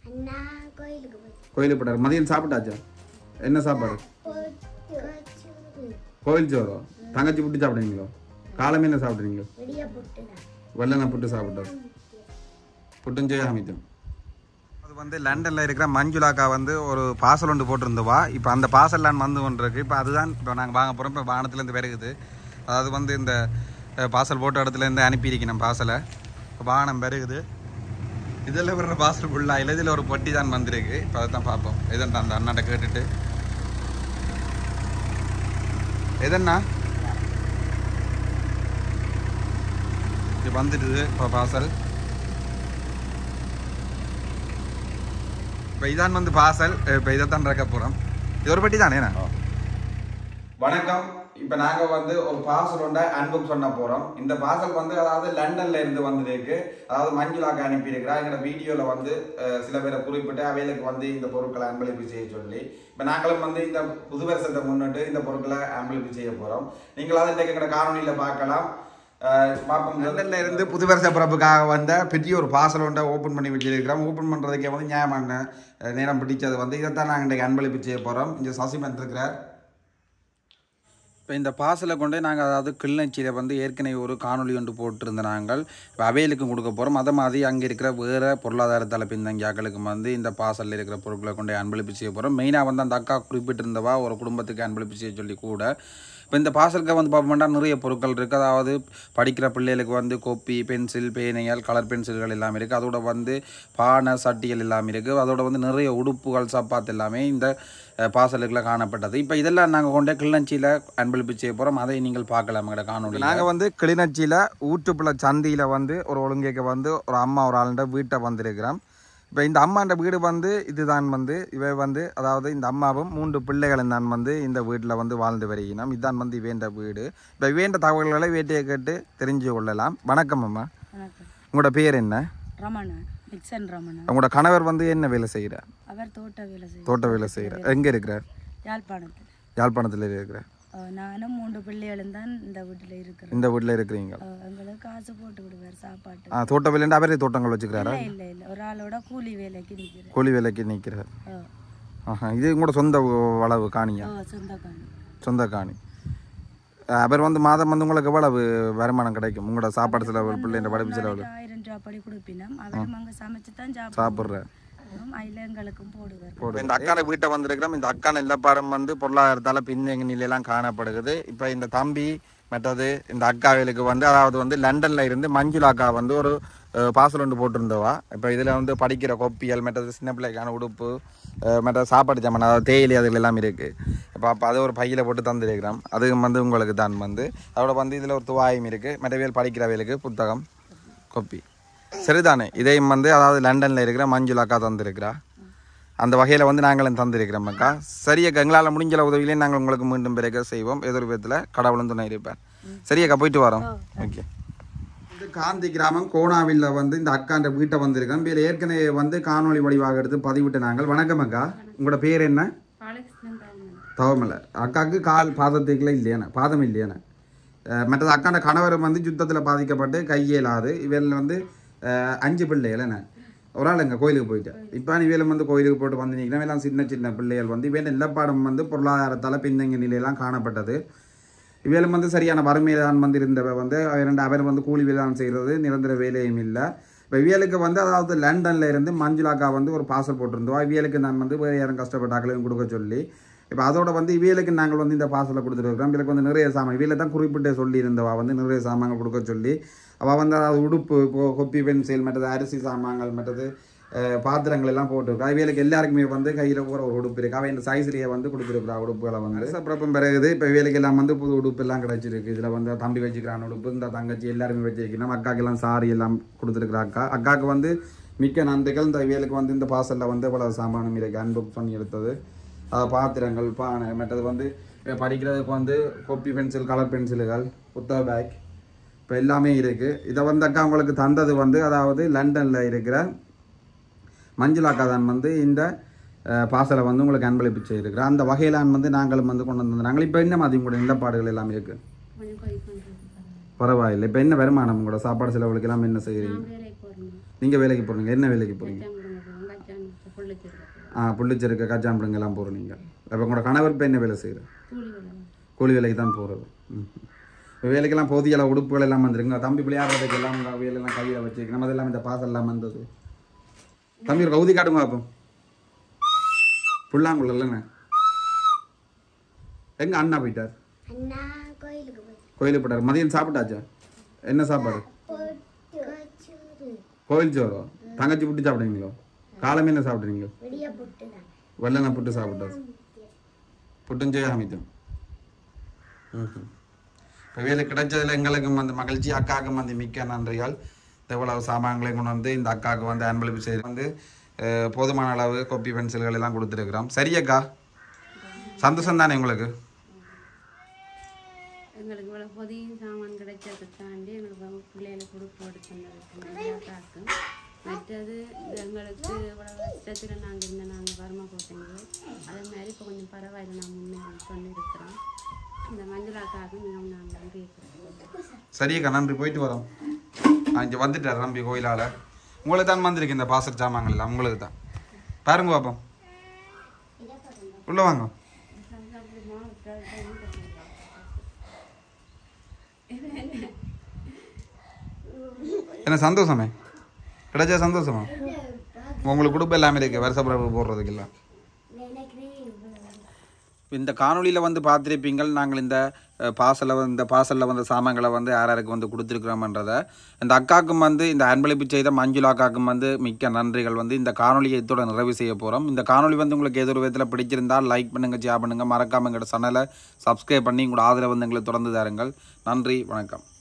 அண்ணா கோயிலுக்கு போய் கோயிலுக்கு போட்டார் மதியம் சாப்பிட்டாச்சா என்ன சாப்பாடு கோயில் சோறோ தங்கச்சி புட்டு சாப்பிடுவீங்களோ காலமே என்ன சாப்பிடுவீங்களோ வெளியே போட்டுதான் வெள்ளனை புட்டு சாப்பிட்டோம் புட்டும் செய்ய அமைத்தோம் அது வந்து லண்டனில் இருக்கிற மஞ்சுளாக்கா வந்து ஒரு பார்சல் ஒன்று போட்டிருந்தவா இப்போ அந்த பார்சல்லாம் வந்து ஒன்று இருக்குது இப்போ அதுதான் இப்போ நாங்கள் வாங்க போகிறோம் இப்போ வானத்துலேருந்து பெருகுது அதாவது வந்து இந்த பார்சல் போட்ட இடத்துலேருந்து அனுப்பியிருக்கணும் பார்சலை இப்போ வாகனம் பெருகுது இதில் வர்ற பார்சல் ஃபுல்லாக இல்லை இதில் ஒரு பொட்டி தான் வந்திருக்கு இப்போ அதை தான் பார்ப்போம் எதன் அந்த அண்ணாட்ட கேட்டுட்டு எதண்ணா இது வந்துடுது இப்போ பார்சல் இப்போ இதான் வந்து பார்சல் இப்போ இதை தான் இறக்க போகிறோம் இது ஒரு பெட்டி தானே வணக்கம் இப்போ நாங்கள் வந்து ஒரு பார்சல் ஒன்றை அன்புக் சொன்ன போகிறோம் இந்த பார்சல் வந்து அதாவது லண்டன்ல இருந்து வந்திருக்கு அதாவது மஞ்சுளாக்கு அனுப்பியிருக்கிறா எங்களோட வீடியோவில் வந்து அஹ், சில பேரை குறிப்பிட்டு அவைகளுக்கு வந்து இந்த பொருட்களை அன்பளிப்பு செய்ய சொல்லி இப்போ நாங்களும் வந்து இந்த புது வருஷத்தை முன்னிட்டு இந்த பொருட்களை அன்பளிப்பு செய்ய போகிறோம் நீங்களாவது இன்றைக்கு எங்களோட காணொலியில் பார்க்கலாம் அஹ், பார்ப்போம் லண்டன்ல இருந்து புது வருஷ பிறப்புக்காக வந்த பெரிய ஒரு பார்சல் ஒன்றை ஓப்பன் பண்ணி வச்சிருக்கிறோம் ஓப்பன் பண்ணுறதுக்கே வந்து நியாயமான அஹ், நேரம் பிடிச்சது வந்து இதைத்தான் நாங்கள் இன்றைக்கு அன்பளிப்பு செய்ய போகிறோம் இங்கே சசிமன் இருக்கிறார் இப்போ இந்த பார்சலை கொண்டு நாங்கள் அதாவது கிளிநொச்சியில் வந்து ஏற்கனவே ஒரு காணொளி ஒன்று போட்டிருந்த நாங்கள் இப்போ அவையலுக்கும் கொடுக்க போகிறோம் அதை மாதிரி அங்கே இருக்கிற வேறு பொருளாதாரத்தில் பின்தங்கியாக்களுக்கு வந்து இந்த பார்சலில் இருக்கிற பொருட்களை கொண்டு அன்பளிப்பு செய்ய போகிறோம் மெயினாக வந்து அந்த அக்கா குறிப்பிட்டிருந்தவா ஒரு குடும்பத்துக்கு அன்பளிப்பு செய்ய சொல்லி கூட இப்போ இந்த பார்சலுக்கு வந்து பார்ப்போம்னா நிறைய பொருட்கள் இருக்குது அதாவது படிக்கிற பிள்ளைகளுக்கு வந்து கொப்பி பென்சில் பேனைகள் கலர் பென்சில்கள் எல்லாம் இருக்குது அதோட வந்து பானை சட்டிகள் எல்லாம் இருக்குது அதோட வந்து நிறைய உடுப்புகள் சப்பாத்து எல்லாமே இந்த அஹ், பார்சலுக்குள்ள காணப்பட்டது இப்போ இதெல்லாம் நாங்கள் கொண்டே கிளிநொச்சியில் அன்பளிப்பு செய்ய போகிறோம் அதை நீங்கள் பார்க்கலாம் எங்களோட காணொலி நாங்கள் வந்து கிளிநொச்சியில் ஊற்றுப்புல சந்தியில் வந்து ஒரு ஒழுங்கைக்கு வந்து ஒரு அம்மா ஒரு ஆளுண்ட வீட்டை வந்திருக்கிறோம் இப்போ இந்த அம்மாண்ட வீடு வந்து இதுதான் வந்து இவை வந்து அதாவது இந்த அம்மாவும் மூன்று பிள்ளைகளும் தான் வந்து இந்த வீட்டில் வந்து வாழ்ந்து வருகிறோம் இதுதான் வந்து இவேண்ட வீடு இப்போ இவேண்ட தகவல்களை வேட்டையை கேட்டு தெரிஞ்சு கொள்ளலாம் வணக்கம் அம்மா வணக்கம் உங்களோட பேர் என்ன ரமணா நிக்சன் ரமணா உங்களோட கணவர் வந்து என்ன வேலை செய்கிறார் அவர் தோட்ட வேலை செய்யும் தோட்ட வேலை செய்கிறார் எங்கே இருக்கிறார் யாழ்ப்பாணத்தில் யாழ்ப்பாணத்தில் இருக்கிறார் அஹ் நானும் மூன்று பிள்ளைகளும் தான் இந்த வீட்டில் இருக்கிறோம் இந்த வீட்டில் இருக்கிறீங்க அஹ் எங்களுக்கு காசு போட்டு விடுவார் சாப்பாட்டு ஆ தோட்ட வேலைண்டு அவரே தோட்டங்கள் வச்சுக்கிறாரா இல்லை இல்லை இல்லை ஒரு ஆளோட கூலி வேலைக்கு நிற்கிறேன் கூலி வேலைக்கு நிற்கிறார் ஆஹா இது உங்களோட சொந்த வளவு காணியா சொந்தக்காரன் சொந்த காணி அவர் வந்து மாதம் வந்து உங்களுக்கு எவ்வளவு வருமானம் கிடைக்கும் உங்களோட சாப்பாடு செலவு பிள்ளைங்க படிப்பு செலவு ஆயிரம் ரூபா படி கொடுப்பினோம் அவரும் அங்கே சமைச்சு தான் சாப்பிடுவோம் சாப்பிட்ற அதில் எங்களுக்கும் போடுவார் இந்த அக்கான வீட்டை வந்திருக்கிறோம் இந்த அக்கான எல்லாப்பாடும் வந்து பொருளாதாரத்தால பின்தங்கி நிலையெல்லாம் காணப்படுகிறது இப்போ இந்த தம்பி மற்றது இந்த அக்காவிலுக்கு வந்து அதாவது வந்து லண்டன்ல இருந்து மஞ்சுளா அக்கா வந்து ஒரு அஹ், பார்சல் ஒன்று போட்டிருந்தவா இப்போ இதில் வந்து படிக்கிற கொப்பியல் மற்றது சின்ன பிள்ளைக்கான உடுப்பு அஹ், மற்ற சாப்பாடு ஜாமான் அதாவது தேயிலை அதுகள் எல்லாம் இருக்கு இப்போ அப்போ அது ஒரு பையில போட்டு தந்திருக்கிறோம் அதுவும் வந்து உங்களுக்கு தான் வந்து அதோட வந்து இதில் ஒரு துவாயம் இருக்கு மற்றவியல் படிக்கிறவைகளுக்கு புத்தகம் கொப்பி சரிதானே இதையும் வந்து அதாவது லண்டனில் இருக்கிற மஞ்சுளா அக்கா தந்திருக்கிறா அந்த வகையில் வந்து நாங்களும் தந்திருக்கிறோம் அக்கா சரியக்கா எங்களால் முடிஞ்ச அளவு உதவியிலே நாங்கள் உங்களுக்கு மீண்டும் பிறகு செய்வோம் ஏதோ ஒரு விதத்தில் கடவுளும் துணை இருப்பார் சரியக்கா போயிட்டு வரோம் ஓகே இது காந்தி கிராமம் கோணாவில் வந்து இந்த அக்கான்ற வீட்டை வந்திருக்கோம் இதில் ஏற்கனவே வந்து காணொளி வடிவாக எடுத்து பதிவிட்டு நாங்கள் வணக்கம் அக்கா உங்களோட பேர் என்ன தவமலை அக்காவுக்கு கால் பாதத்துக்குள்ள இல்லையானே பாதம் இல்லையானே அஹ் மற்றது அக்காண்ட கணவர் வந்து யுத்தத்தில் பாதிக்கப்பட்டு கையேலாது இவரில் வந்து அஹ், அஞ்சு பிள்ளைகள் என்ன ஒரு ஆள் எங்கள் கோயிலுக்கு போயிட்டேன் இப்போ இவையிலும் வந்து கோயிலுக்கு போட்டு வந்து நிற்கிறோம் எல்லாம் சின்ன சின்ன பிள்ளைகள் வந்து இவையில் நிலப்பாடம் வந்து பொருளாதாரத்தால் பின்தங்கிய நிலையெல்லாம் காணப்பட்டது இவையிலும் வந்து சரியான வறுமையில்தான் வந்து இருந்தவ வந்து இரண்டு அவர் வந்து கூலி வேலை செய்கிறது நிரந்தர வேலையும் இல்லை இப்போ இவியலுக்கு வந்து அதாவது லண்டன்ல இருந்து மஞ்சுளாக்கா வந்து ஒரு பார்சல் போட்டிருந்தோம் இவியலுக்கு நான் வந்து வேறு யாரும் கஷ்டப்பட்டாக்களையும் கொடுக்க சொல்லி இப்போ அதோட வந்து இவியலுக்கு நாங்கள் வந்து இந்த பார்சலை கொடுத்துருக்கோம் இவளுக்கு வந்து நிறைய சாமான் இவியல தான் குறிப்பிட்டு சொல்லி இருந்தவா வந்து நிறைய சாமான்கள் கொடுக்க சொல்லி அவள் வந்து அதாவது உடுப்பு இப்போ கொப்பி பென்சில் மற்றது அரிசி சாமான்கள் மற்றது அஹ், பாத்திரங்கள் எல்லாம் போட்டுருக்கா இவளுக்கு எல்லாருக்குமே வந்து கையில் போகிற ஒரு உடுப்பு இருக்கு அவள் இந்த சைஸ்லேயே வந்து கொடுத்துருக்குறா உடுப்புகளை வந்து அப்புறம் பிறகுது இப்போ இவளுக்கு எல்லாம் வந்து புது உடுப்பு எல்லாம் கிடைச்சிருக்கு இதில் வந்து தம்பி வச்சுக்கிறான் உடுப்பு இந்த தங்கச்சி எல்லாருமே வச்சிருக்கணும் அக்காக்கு எல்லாம் சாரி எல்லாம் கொடுத்துருக்குறா அக்கா அக்காவுக்கு வந்து மிக்க நன்றிகள் இந்த இவளுக்கு வந்து இந்த பார்சலில் வந்து இவ்வளவு சாமானும் இருக்கு அன்புக் பண்ணி எடுத்தது அஹ், பாத்திரங்கள் பானை மற்றது வந்து இப்ப படிக்கிறதுக்கு வந்து கொப்பி பென்சில் கலர் பென்சில்கள் புத்தக பேக் இப்போ எல்லாமே இருக்குது இதை வந்து அக்கா உங்களுக்கு தந்தது வந்து அதாவது லண்டனில் இருக்கிற மஞ்சுளா அக்கா தான் வந்து இந்த அஹ், பார்சலை வந்து உங்களுக்கு அன்பளிப்பு செய்திருக்கிறேன் அந்த வகையிலான் வந்து நாங்களும் வந்து கொண்டு வந்து நாங்கள் இப்போ என்ன மாதிரி கூட நிலப்பாடுகள் எல்லாமே இருக்குது பரவாயில்லை இப்போ என்ன வருமானம் உங்களோட சாப்பாடு செலவுகளுக்கு எல்லாம் என்ன செய்கிறீங்க நீங்கள் வேலைக்கு போகிறீங்க என்ன வேலைக்கு போகிறீங்க ஆ புள்ளிச்செருக்க கச்சாம்பிடுங்க எல்லாம் போகிற நீங்கள் அப்போ உங்களோட கணவர் இப்போ என்ன வேலை செய்கிறார் கூலி வேலை தான். கூலி வேலைக்கு தான் போகிறது இப்போ வேலைக்கெல்லாம் போதிய அளவு உடுப்புகள் எல்லாம் வந்துருங்க தம்பி விளையாடுறதுக்கு எல்லாம் உங்க வேலையெல்லாம் கையில் வச்சுக்கணும் அதெல்லாம் இந்த பாசல் எல்லாம் வந்தது தம்பி ஒரு கவுதி காட்டுங்க பார்ப்போம் புல்லாங்குழல் இல்லைண்ணே எங்க அண்ணா போயிட்டார் அண்ணா கோயிலுக்கு போயிட்டு கோயிலுக்கு போயிட்டார் மதியம் சாப்பிட்டாச்சா என்ன சாப்பாடு கோச்சூரு கோயில் சோறோ தங்கச்சி புட்டு சாப்பிடுவீங்களோ காலமே என்ன சாப்பிட்றீங்க விடிய புட்டு தான் வெள்ளெண்ணெய் புட்டு சாப்பிட்டாச்சு புட்டும் செய்ய அமைத்தோம் இப்போ வேலை கிடைச்சதுல எங்களுக்கும் வந்து மகிழ்ச்சி அக்காவுக்கும் வந்து மிக்க நன்றிகள் இவ்வளவு சாமான்களையும் கொண்டு வந்து இந்த அக்காவுக்கு வந்து அன்பளிப்பு செய்து வந்து அஹ், போதுமான அளவு கொப்பி பென்சில்கள் எல்லாம் கொடுத்துருக்குறோம் சரி அக்கா சந்தோஷம் தானே உங்களுக்கு எங்களுக்கு இவ்வளோ பொதியும் சாமான் கிடைச்சதை தாண்டி எங்களுக்கு அவங்க பிள்ளைகளுக்கு கொடுப்பு எடுத்துனதுக்கு நிறையா தாக்கும் மற்றது இது எங்களுக்கு இவ்வளோ கஷ்டத்தில் நாங்கள் இருந்த நாங்கள் வறுமை போட்டீங்க அதே மாதிரி இப்போ கொஞ்சம் பரவாயில்ல நான் முன்னேறி கொண்டிருக்கிறோம் இந்த மஞ்சளாக்காக மிகவும் நாங்கள் நன்றி இருக்கிறோம் சரி அக்கா நன்றி போயிட்டு வரோம் இங்கே வந்துட்டார் நம்பி கோயிலால் உங்களுக்கு தான் வந்திருக்கு இந்த பாசர் சாமான்கள் எல்லாம் உங்களுக்கு தான் பாருங்க பாப்போம் உள்ள வாங்க என்ன சந்தோஷமே கிடைச்சா சந்தோஷமா உங்களுக்கு குடும்பம் எல்லாமே இருக்கு வருஷ பிறப்பு போடுறதுக்கு எல்லாம் நினைக்கிறேன் இவ்வளவு இந்த காணொளியில் வந்து பார்த்துருப்பீங்கள் நாங்கள் இந்த பாசலில் வந்து இந்த பாசலில் வந்த சாமான்களை வந்து யார் யாருக்கு வந்து கொடுத்துருக்குறோம்ன்றதை இந்த அக்காக்கும் வந்து இந்த அன்பளிப்பு செய்த மஞ்சுளா அக்காக்கும் வந்து மிக்க நன்றிகள் வந்து இந்த காணொலியை இதோட நிறைவு செய்ய போகிறோம் இந்த காணொளி வந்து உங்களுக்கு ஏதோ ஒரு விதத்தில் பிடிச்சிருந்தால் லைக் பண்ணுங்கள் ஷேர் பண்ணுங்கள் மறக்காமல் எங்களோட சேனலை சப்ஸ்கிரைப் பண்ணி உங்களோட ஆதரவு வந்து எங்களை தொடர்ந்து தாருங்கள் நன்றி வணக்கம்